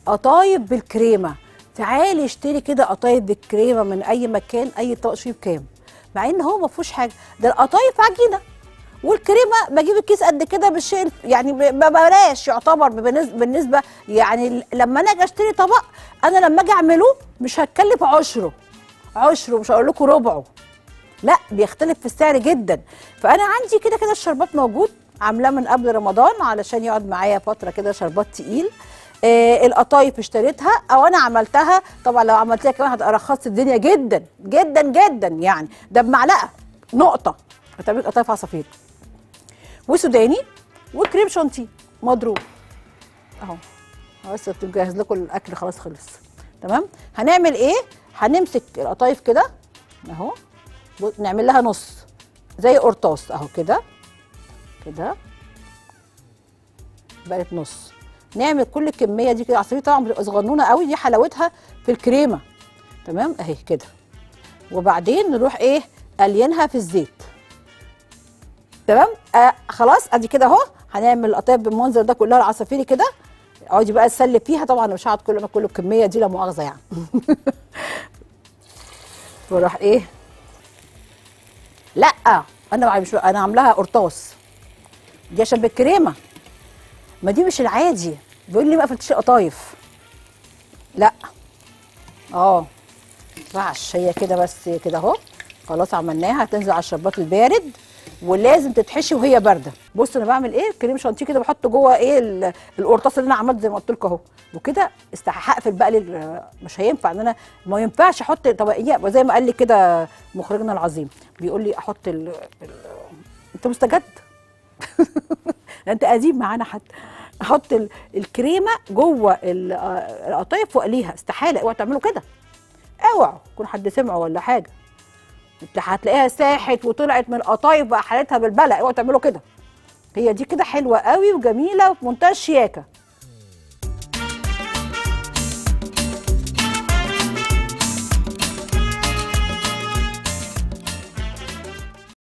قطايف بالكريمه تعالي اشتري كده قطايف بالكريمه من اي مكان اي طبق شيف كام مع ان هو ما فيهوش حاجه ده القطايف عجينه والكريمه بجيب الكيس قد كده بالشيء يعني ب- ببلاش يعتبر بالنسبه بالنسبه يعني لما انا اجي اشتري طبق انا لما اجي اعمله مش هتكلف عشره عشره مش هقول لكم ربعه لا بيختلف في السعر جدا فانا عندي كده كده الشربات موجود عاملاه من قبل رمضان علشان يقعد معايا فتره كده شربات تقيل آه القطايف اشتريتها او انا عملتها طبعا لو عملتها كمان هتبقى رخصت الدنيا جدا جدا جدا يعني ده بمعلقه نقطه هتعمل قطايف عصافير وسوداني وكريم شانتيه مضروب اهو بس بتجهز لكم الاكل خلاص خلص تمام هنعمل ايه هنمسك القطايف كده اهو بص- نعمل لها نص زي قرطاس اهو كده كده بقت نص نعمل كل الكميه دي كده عصير طبعا بتبقى صغنونه قوي دي حلاوتها في الكريمه تمام اهي كده وبعدين نروح ايه قلينها في الزيت تمام آه خلاص ادي كده اهو هنعمل القطايف بالمنظر ده كلها العصافيري كده اقعدي بقى تسلي فيها طبعا أنا مش هقعد كل كل الكميه دي لا مؤاخذه يعني وراح ايه لا انا مش انا عاملاها قرطاس دي عشان بالكريمه ما دي مش العادي بيقول لي ما قفلتش قطايف لا اه ينفعش هي كده بس كده اهو خلاص عملناها هتنزل على الشربات البارد ولازم تتحشي وهي بارده بص انا بعمل ايه كريم شانتيه كده بحط جوه ايه ال- القرطاس اللي انا عملته زي ما قلت لكم اهو وكده استح- هقفل بقى لل- مش هينفع ان انا ما ينفعش احط طب إيه، زي ما قال لي كده مخرجنا العظيم بيقول لي احط ال... ال... انت مستجد انت قديم معانا حتى احط ال- الكريمه جوه ال- آه، القطايف واقليها استحاله اوعوا تعملوا كده اوعوا يكون حد سمعه ولا حاجه انت هتلاقيها ساحت وطلعت من القطايف بقى حالتها بالبلع اوعوا تعملوا كده هي دي كده حلوه قوي وجميله وفي منتهى الشياكه